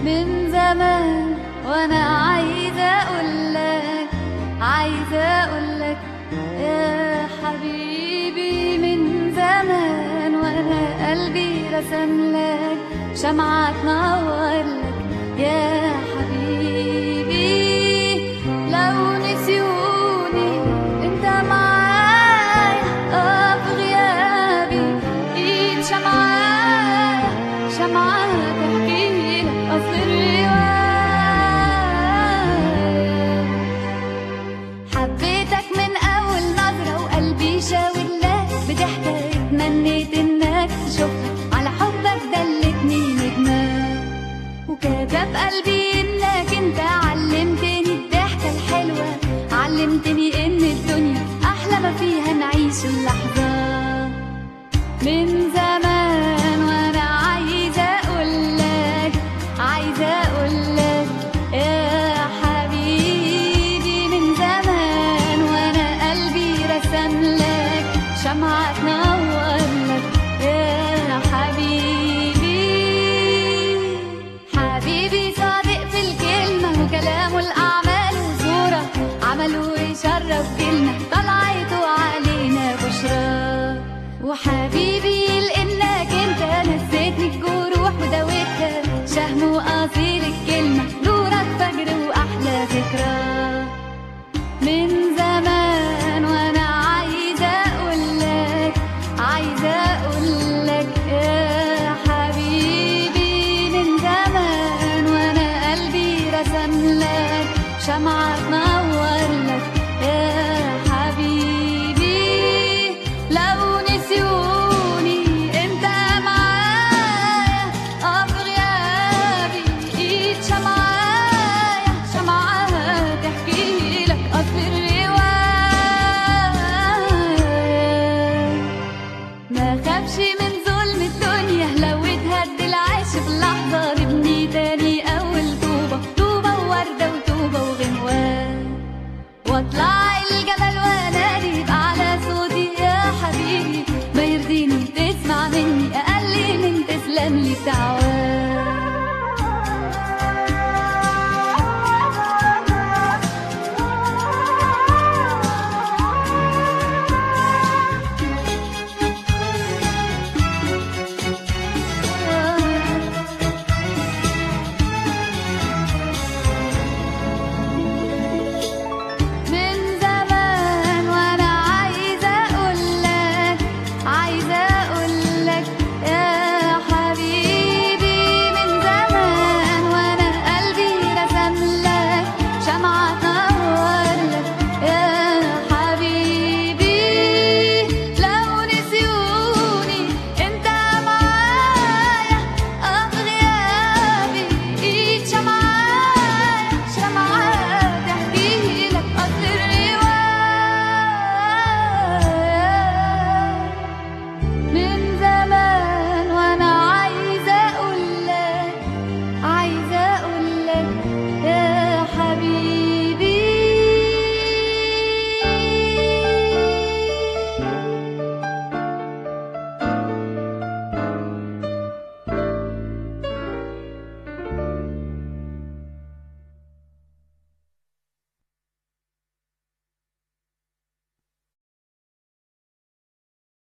من زمان وانا عايزة اقولك عايزة اقولك يا حبيبي من زمان وانا قلبي رسم لك شمعة تنور لك يا حبيبي لو نسيوني انت معايا اه في غيابي ايد شمعة شمعة تحكي لك اصل الرواية حبيتك من اول نظرة وقلبي شاور لك بضحكة اتمنيت انك تشوفها على حبك دلتني نجمة وكتب قلبي انك انت علمتني الضحكة الحلوة علمتني ان الدنيا احلى ما فيها نعيش اللحظة من زمان وانا عايزة اقولك عايزة اقولك يا حبيبي من زمان وانا قلبي رسم لك شمعة تنور لك يا حبيبي حبيبي صادق في الكلمة وكلامه الأعمال وصورة عمله يشرف كلمة طلعته علينا بشرى وحبيبي لإنك انت نسيتني الجروح وداوتها شهم وأصيل الكلمة نورك فجر وأحلى ذكرى من زمان وانا عايزة اقولك عايزة اقولك يا حبيبي من زمان وانا قلبي رسم لك شمعة تنور